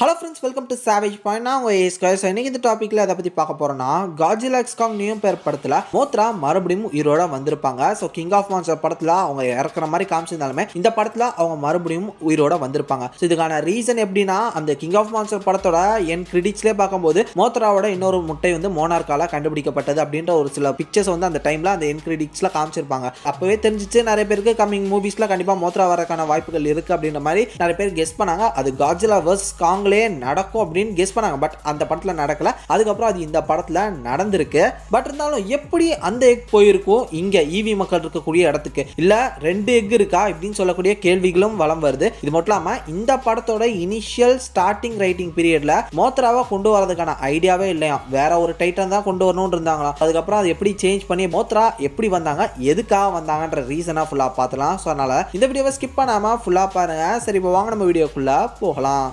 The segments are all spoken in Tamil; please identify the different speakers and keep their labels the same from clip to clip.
Speaker 1: hello friends welcome to savage point நான் உங்கள் ஏஸ் கயஸ் இன்னைக்கு இந்த டாப்பிக்கில் அதை பற்றி பார்க்க போகிறோன்னா காஜிலா எக்ஸ்காங் நியூ பேர் படத்தில் மோத்ரா மறுபடியும் உயிரோட வந்திருப்பாங்க ஸோ கிங் ஆஃப் மான்ஸ்டர் படத்தில் அவங்க இறக்குற மாதிரி காமிச்சிருந்தாலுமே இந்த படத்தில் அவங்க மறுபடியும் உயிரோட வந்திருப்பாங்க ஸோ இதுக்கான ரீசன் எப்படின்னா அந்த கிங் ஆஃப் மான்ஸ்டர் படத்தோட என் கிரிட்டிக்ஸ்லேயே பார்க்கும்போது மோத்ராவோட இன்னொரு முட்டை வந்து மோனார்க்கால கண்டுபிடிக்கப்பட்டது அப்படின்ற ஒரு சில பிக்சர்ஸ் வந்து அந்த டைமில் அந்த என் கிரிட்டிக்ஸில் காமிச்சிருப்பாங்க அப்போவே தெரிஞ்சிச்சு நிறைய பேருக்கு கம்மிங் மூவிஸில் கண்டிப்பாக மோத்ரா வரக்கான வாய்ப்புகள் இருக்குது அப்படின்ற மாதிரி நிறைய பேர் கெஸ் பண்ணாங்க அது காஜிலா வர்ஸ் காங்லே நடக்கும் அப்படின்னு கெஸ் பண்ணாங்க பட் அந்த படத்தில் நடக்கல அதுக்கப்புறம் அது இந்த படத்தில் நடந்திருக்கு பட் இருந்தாலும் எப்படி அந்த எக் போயிருக்கும் இங்கே ஈவி மக்கள் இருக்கக்கூடிய இடத்துக்கு இல்லை ரெண்டு எக் இருக்கா இப்படின்னு சொல்லக்கூடிய கேள்விகளும் வளம் வருது இது மட்டும் இல்லாமல் இந்த படத்தோட இனிஷியல் ஸ்டார்டிங் ரைட்டிங் பீரியட்ல மோத்ராவை கொண்டு வரதுக்கான ஐடியாவே இல்லையா வேற ஒரு டைட்டன் தான் கொண்டு வரணும்னு இருந்தாங்களா அதுக்கப்புறம் அது எப்படி சேஞ்ச் பண்ணி மோத்ரா எப்படி வந்தாங்க எதுக்காக வந்தாங்கன்ற ரீசனாக ஃபுல்லாக பார்த்துலாம் ஸோ அதனால இந்த வீடியோவை ஸ்கிப் பண்ணாமல் ஃபுல்லாக பாருங்க சரி இப்போ வாங்க நம்ம வீடியோக்குள்ளே போகலாம்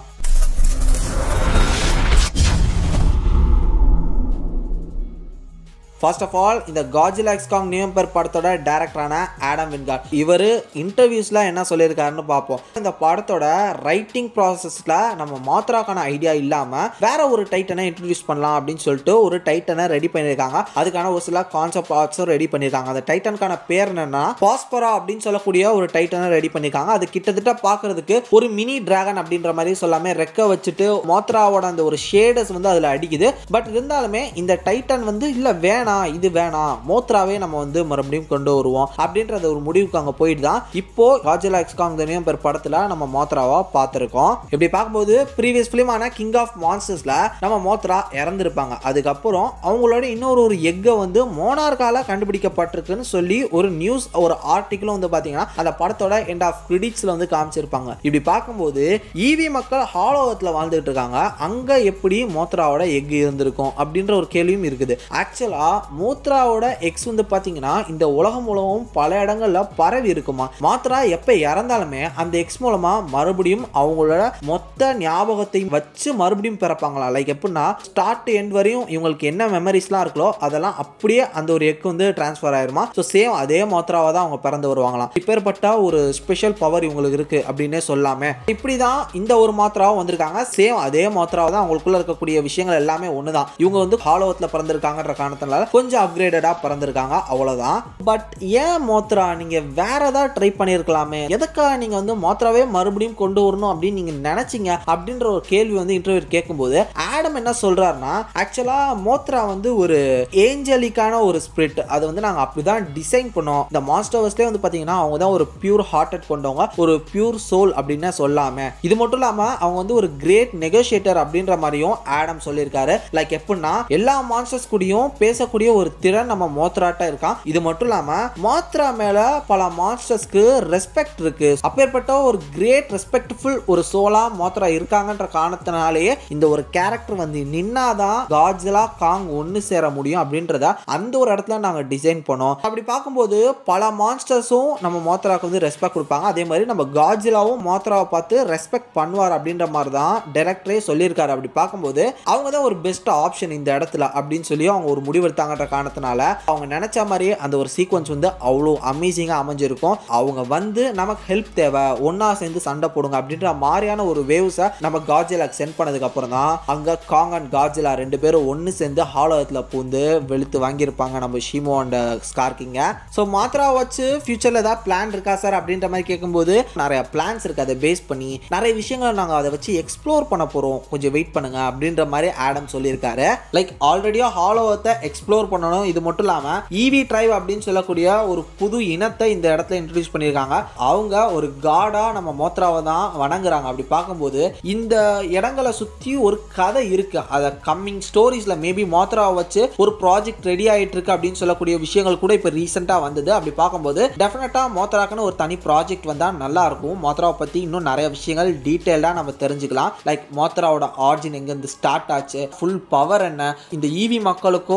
Speaker 1: ஃபர்ஸ்ட் ஆஃப் ஆல் இந்த காஜிலா எக்ஸ்காங் நியூம்பர் படத்தோட டேரக்டரான ஆடம் வின்கார்ட் இவர் இன்டர்வியூஸில் என்ன சொல்லியிருக்காருன்னு பார்ப்போம் இந்த படத்தோட ரைட்டிங் ப்ராசஸில் நம்ம மாத்ராக்கான ஐடியா இல்லாமல் வேற ஒரு டைட்டனை இன்ட்ரடியூஸ் பண்ணலாம் அப்படின்னு சொல்லிட்டு ஒரு டைட்டனை ரெடி பண்ணியிருக்காங்க அதுக்கான ஒரு சில கான்செப்ட் ஆர்ட்ஸும் ரெடி பண்ணியிருக்காங்க அந்த டைட்டனுக்கான பேர் என்னன்னா பாஸ்பரா அப்படின்னு சொல்லக்கூடிய ஒரு டைட்டனை ரெடி பண்ணியிருக்காங்க அது கிட்டத்தட்ட பார்க்கறதுக்கு ஒரு மினி டிராகன் அப்படின்ற மாதிரி சொல்லாமல் ரெக்க வச்சுட்டு மோத்ராவோட அந்த ஒரு ஷேடஸ் வந்து அதில் அடிக்குது பட் இருந்தாலுமே இந்த டைட்டன் வந்து இல்லை வேணாம் வேணாம் இது வேணாம் மோத்ராவே நம்ம வந்து மறுபடியும் கொண்டு வருவோம் அப்படின்றது ஒரு முடிவுக்கு அங்கே போயிட்டு தான் இப்போ காஜிலா எக்ஸ்காங் தனியும் பெர் படத்தில் நம்ம மோத்ராவா பார்த்துருக்கோம் இப்படி பார்க்கும்போது ப்ரீவியஸ் ஃபிலிமான கிங் ஆஃப் மான்ஸ்டர்ஸில் நம்ம மோத்ரா இறந்துருப்பாங்க அதுக்கப்புறம் அவங்களோட இன்னொரு ஒரு எக்கை வந்து மோனார்கால கண்டுபிடிக்கப்பட்டிருக்குன்னு சொல்லி ஒரு நியூஸ் ஒரு ஆர்டிக்கிளும் வந்து பார்த்தீங்கன்னா அந்த படத்தோட எண்ட் ஆஃப் கிரெடிட்ஸில் வந்து காமிச்சிருப்பாங்க இப்படி பார்க்கும்போது ஈவி மக்கள் ஹாலோகத்தில் வாழ்ந்துட்டு இருக்காங்க அங்கே எப்படி மோத்ராவோட எக் இருந்திருக்கும் அப்படின்ற ஒரு கேள்வியும் இருக்குது ஆக்சுவலாக மூத்ராவோட எக்ஸ் வந்து பார்த்தீங்கன்னா இந்த உலகம் மூலமும் பல இடங்கள்ல பரவி இருக்குமா மாத்ரா எப்போ இறந்தாலுமே அந்த எக்ஸ் மூலமா மறுபடியும் அவங்களோட மொத்த ஞாபகத்தையும் வச்சு மறுபடியும் பிறப்பாங்களா லைக் எப்படின்னா ஸ்டார்ட் எண்ட் வரையும் இவங்களுக்கு என்ன மெமரிஸ்லாம் இருக்கோ அதெல்லாம் அப்படியே அந்த ஒரு எக் வந்து டிரான்ஸ்ஃபர் ஆயிருமா ஸோ சேம் அதே மாத்ராவை தான் அவங்க பிறந்து வருவாங்களாம் இப்பேற்பட்ட ஒரு ஸ்பெஷல் பவர் இவங்களுக்கு இருக்கு அப்படின்னே சொல்லாமே இப்படி தான் இந்த ஒரு மாத்திராவும் வந்திருக்காங்க சேம் அதே மாத்திராவை தான் அவங்களுக்குள்ள இருக்கக்கூடிய விஷயங்கள் எல்லாமே ஒன்று தான் இவங்க வந்து ஹாலோவத்தில் பிறந்திருக்காங்கன்ற காரணத்தினால கொஞ்சம் அப்கிரேடடாக பிறந்திருக்காங்க அவ்வளோதான் பட் ஏன் மோத்ரா நீங்கள் வேற ஏதாவது ட்ரை பண்ணியிருக்கலாமே எதுக்காக நீங்கள் வந்து மோத்ராவே மறுபடியும் கொண்டு வரணும் அப்படின்னு நீங்கள் நினச்சிங்க அப்படின்ற ஒரு கேள்வி வந்து இன்டர்வியூ கேட்கும்போது ஆடம் என்ன சொல்கிறாருன்னா ஆக்சுவலாக மோத்ரா வந்து ஒரு ஏஞ்சலிக்கான ஒரு ஸ்பிரிட் அதை வந்து நாங்கள் அப்படி தான் டிசைன் பண்ணோம் இந்த மாஸ்டர்ஸ்லேயே வந்து பார்த்தீங்கன்னா அவங்க தான் ஒரு பியூர் ஹார்ட்டட் கொண்டவங்க ஒரு பியூர் சோல் அப்படின்னு சொல்லாம இது மட்டும் இல்லாமல் அவங்க வந்து ஒரு கிரேட் நெகோசியேட்டர் அப்படின்ற மாதிரியும் ஆடம் சொல்லியிருக்காரு லைக் எப்படின்னா எல்லா மான்ஸ்டர்ஸ் கூடயும் பேசக்கூடிய ஒரு திறன் நம்ம மோத்ராட்டா இருக்கான் இது மட்டும் இல்லாம மோத்ரா மேல பல மான்ஸ்டர்ஸ்க்கு ரெஸ்பெக்ட் இருக்கு அப்பேற்பட்ட ஒரு கிரேட் ரெஸ்பெக்ட்ஃபுல் ஒரு சோலா மோத்ரா இருக்காங்கன்ற காரணத்தினாலேயே இந்த ஒரு கேரக்டர் வந்து நின்னாதான் காஜ்லா காங் ஒன்று சேர முடியும் அப்படின்றத அந்த ஒரு இடத்துல நாங்கள் டிசைன் பண்ணோம் அப்படி பார்க்கும்போது பல மான்ஸ்டர்ஸும் நம்ம மோத்ராக்கு வந்து ரெஸ்பெக்ட் கொடுப்பாங்க அதே மாதிரி நம்ம காஜிலாவும் மோத்ராவை பார்த்து ரெஸ்பெக்ட் பண்ணுவார் அப்படின்ற மாதிரி தான் டேரக்டரே சொல்லியிருக்காரு அப்படி பார்க்கும்போது அவங்க தான் ஒரு பெஸ்ட் ஆப்ஷன் இந்த இடத்துல அப்படின்னு சொல்லி அவங்க ஒரு முடிவெடுத்தாங்கன்ற காரணத்தினால அவங்க நினைச்ச மாதிரியே அந்த ஒரு சீக்வன்ஸ் வந்து அவ்வளோ அமேசிங்காக அமைஞ்சிருக்கும் அவங்க வந்து நமக்கு ஹெல்ப் தேவை ஒன்னா சேர்ந்து சண்டை போடுங்க அப்படின்ற மாதிரியான ஒரு வேவ்ஸை நம்ம காஜிலாக்கு சென்ட் பண்ணதுக்கு அப்புறம் தான் அங்கே காங் அண்ட் காஜிலா ரெண்டு பேரும் ஒன்று சேர்ந்து ஹாலோகத்தில் பூந்து வெளுத்து வாங்கியிருப்பாங்க நம்ம ஷிமோ அண்ட் ஸ்கார்க்கிங்க ஸோ மாத்ரா வச்சு ஃபியூச்சரில் ஏதாவது பிளான் இருக்கா சார் அப்படின்ற மாதிரி கேட்கும்போது நிறைய பிளான்ஸ் இருக்குது அதை பேஸ் பண்ணி நிறைய விஷயங்களை நாங்கள் அதை வச்சு எக்ஸ்ப்ளோர் பண்ண போகிறோம் கொஞ்சம் வெயிட் பண்ணுங்க அப்படின்ற மாதிரி ஆடம் சொல்லியிருக்காரு லைக் ஆல்ரெடியாக ஹாலோவத்தை எக்ஸ்ப்ளோர் பண்ணணும் இது மட்டும் இல்லாமல் ஈவி ட்ரைவ் அப்படின்னு சொல்லக்கூடிய ஒரு புது இனத்தை இந்த இடத்துல இன்ட்ரடியூஸ் பண்ணியிருக்காங்க அவங்க ஒரு காடா நம்ம மோத்ராவை தான் வணங்குறாங்க அப்படி பார்க்கும்போது இந்த இடங்களை சுற்றி ஒரு கதை இருக்கு அதை கம்மிங் ஸ்டோரிஸில் மேபி மோத்ராவை வச்சு ஒரு ப்ராஜெக்ட் ரெடி ஆகிட்டு இருக்கு அப்படின்னு சொல்லக்கூடிய விஷயங்கள் கூட இப்போ ரீசெண்டாக வந்தது அப்படி பார்க்கும்போது டெஃபினட்டாக மோத்ராக்குன்னு ஒரு தனி ப்ராஜெக்ட் வந்தால் நல்லா இருக்கும் மோத்ராவை பற்றி இன்னும் நிறைய விஷயங்கள் டீட்டெயில்டாக நம்ம தெரிஞ்சுக்கலாம் லைக் மோத்ராவோட ஆர்ஜின் எங்கேருந்து ஸ்டார்ட் ஆச்சு ஃபுல் பவர் என்ன இந்த ஈவி மக்களுக்கும் மோத்ரா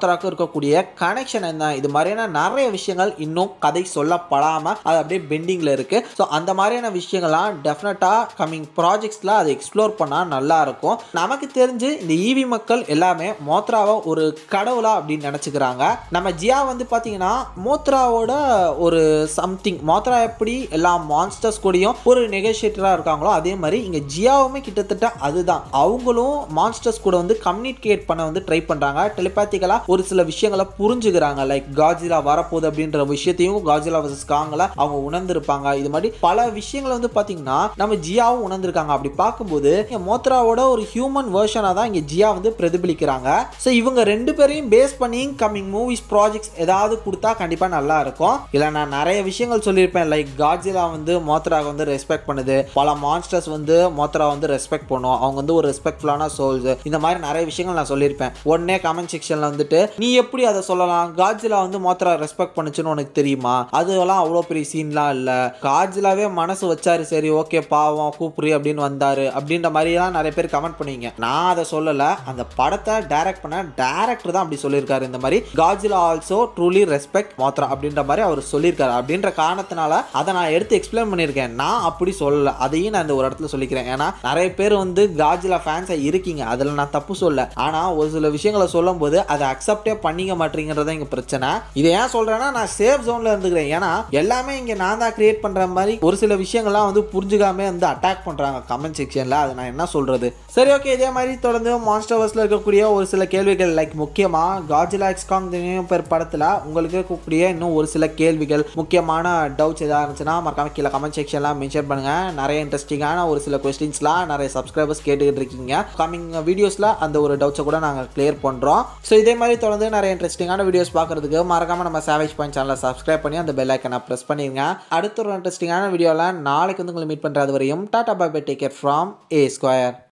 Speaker 1: மோத்ராக்கும் இருக்கக்கூடிய கனெக்ஷன் என்ன இது மாதிரியான நிறைய விஷயங்கள் இன்னும் கதை சொல்லப்படாமல் அது அப்படியே பெண்டிங்கில் இருக்குது ஸோ அந்த மாதிரியான விஷயங்கள்லாம் டெஃபினட்டாக கம்மிங் ப்ராஜெக்ட்ஸில் அதை எக்ஸ்ப்ளோர் பண்ணால் நல்லா இருக்கும் நமக்கு தெரிஞ்சு இந்த ஈவி மக்கள் எல்லாமே மோத்ராவை ஒரு கடவுளா அப்படின்னு நினச்சிக்கிறாங்க நம்ம ஜியா வந்து பார்த்தீங்கன்னா மோத்ராவோட ஒரு சம்திங் மோத்ரா எப்படி எல்லா மான்ஸ்டர்ஸ் கூடயும் ஒரு நெகோஷியேட்டராக இருக்காங்களோ அதே மாதிரி இங்கே ஜியாவுமே கிட்டத்தட்ட அதுதான் அவங்களும் மான்ஸ்டர்ஸ் கூட வந்து கம்யூனிகேட் பண்ண வந்து ட்ரை பண்ணுறாங்க டெலிபாத்திக்கலாக ஒரு சில விஷயங்களை புரிஞ்சுக்கிறாங்க லைக் காஜிலா வரப்போகுது அப்படின்ற விஷயத்தையும் காஜிலா வர்சஸ் காங்கில் அவங்க உணர்ந்திருப்பாங்க இது மாதிரி பல விஷயங்களை வந்து பார்த்தீங்கன்னா நம்ம ஜியாவும் உணர்ந்திருக்காங்க அப்படி பார்க்கும்போது இங்க மோத்ராவோட ஒரு ஹியூமன் வேர்ஷனாக தான் இங்கே ஜியா வந்து பிரதிபலிக்கிறாங்க ஸோ இவங்க ரெண்டு பேரையும் பேஸ் பண்ணி கம்மிங் மூவிஸ் ப்ராஜெக்ட்ஸ் ஏதாவது கொடுத்தா கண்டிப்பாக நல்லா இருக்கும் இல்லை நான் நிறைய விஷயங்கள் சொல்லியிருப்பேன் லைக் காஜிலா வந்து மோத்ராவை வந்து ரெஸ்பெக்ட் பண்ணுது பல மான்ஸ்டர்ஸ் வந்து மோத்ரா வந்து ரெஸ்பெக்ட் பண்ணும் அவங்க வந்து ஒரு ரெஸ்பெக்ட்ஃபுல்லான சோல்ஸ் இந்த மாதிரி நிறைய விஷயங்கள் நான் சொல்லியிருப்பேன் உடனே கமெண்ட் செக்ஷனில் வந்துட்டு நீ எப்படி அதை சொல்லலாம் காஜிலா வந்து மோத்ரா ரெஸ்பெக்ட் பண்ணுச்சுன்னு உனக்கு தெரியுமா அதெல்லாம் அவ்வளோ பெரிய சீன்லாம் இல்லை காஜிலாவே மனசு வச்சாரு சரி ஓகே பாவம் கூப்பிடு அப்படின்னு வந்தாரு அப்படின்ற மாதிரிலாம் நிறைய பேர் கமெண்ட் பண்ணுவீங்க நான் அதை சொல்லலை அந்த படத்தை டைரக்ட் பண்ண டேரக்டர் தான் அப்படி சொல்லியிருக்காரு இந்த மாதிரி Godzilla also truly respect Mothra அப்படின்ற மாதிரி அவர் சொல்லியிருக்காரு அப்படின்ற காரணத்தினால அதை நான் எடுத்து எக்ஸ்பிளைன் பண்ணியிருக்கேன் நான் அப்படி சொல்லலை அதையும் நான் இந்த ஒரு இடத்துல சொல்லிக்கிறேன் ஏன்னா நிறைய பேர் வந்து காஜிலா ஃபேன்ஸாக இருக்கீங்க அதில் நான் தப்பு சொல்ல ஆனால் ஒரு சில விஷயங்களை சொல்லும்போது அதை அக்செப்டே பண்ணிக்க மாட்டீங்கிறத இங்கே பிரச்சனை இதை ஏன் சொல்கிறேன்னா நான் சேஃப் ஜோனில் இருந்துக்கிறேன் ஏன்னா எல்லாமே இங்கே நான் தான் கிரியேட் பண்ணுற மாதிரி ஒரு சில விஷயங்கள்லாம் வந்து புரிஞ்சுக்காம வந்து அட்டாக் பண்ணுறாங்க கமெண்ட் செக்ஷனில் அதை நான் என்ன சொல்கிறது சரி ஓகே இதே மாதிரி தொடர்ந்து மான்ஸ்டர் வர்ஸில் இருக்கக்கூடிய ஒரு சில கேள்விகள் லைக் முக்கியமாக காஜிலா எக்ஸ்காங் பெர் படத்தில் உங்களுக்கு இருக்கக்கூடிய இன்னும் ஒரு சில கேள்விகள் முக்கியமான டவுட்ஸ் எதாவது இருந்துச்சுன்னா மறக்காம கீழே கமெண்ட் செக்ஷன்லாம் மென்ஷன் பண்ணுங்கள் நிறைய இன்ட்ரெஸ்டிங்கான ஒரு சில கொஸ்டின்ஸ்லாம் நிறைய சப்ஸ்கிரைபர்ஸ் கேட்டுக்கிட்டு இருக்கீங்க கமிங் வீடியோஸில் அந்த ஒரு டவுட்ஸை கூட நாங்கள் கிளியர் பண்ணுறோம் ஸோ இதே மாதிரி தொடர்ந்து நிறைய இன்ட்ரெஸ்டிங்கான வீடியோஸ் பார்க்குறதுக்கு மறக்காம நம்ம சேவேஜ் பாயிண்ட் சேனலை சப்ஸ்கிரைப் பண்ணி அந்த பெல் ஐக்கனை ப்ரெஸ் பண்ணிருங்க அடுத்த ஒரு இன்ட்ரெஸ்டிங்கான வீடியோவில் நாளைக்கு வந்து உங்களை மீட் பண்ணுறது வரையும் டாடா bye bye take care from A square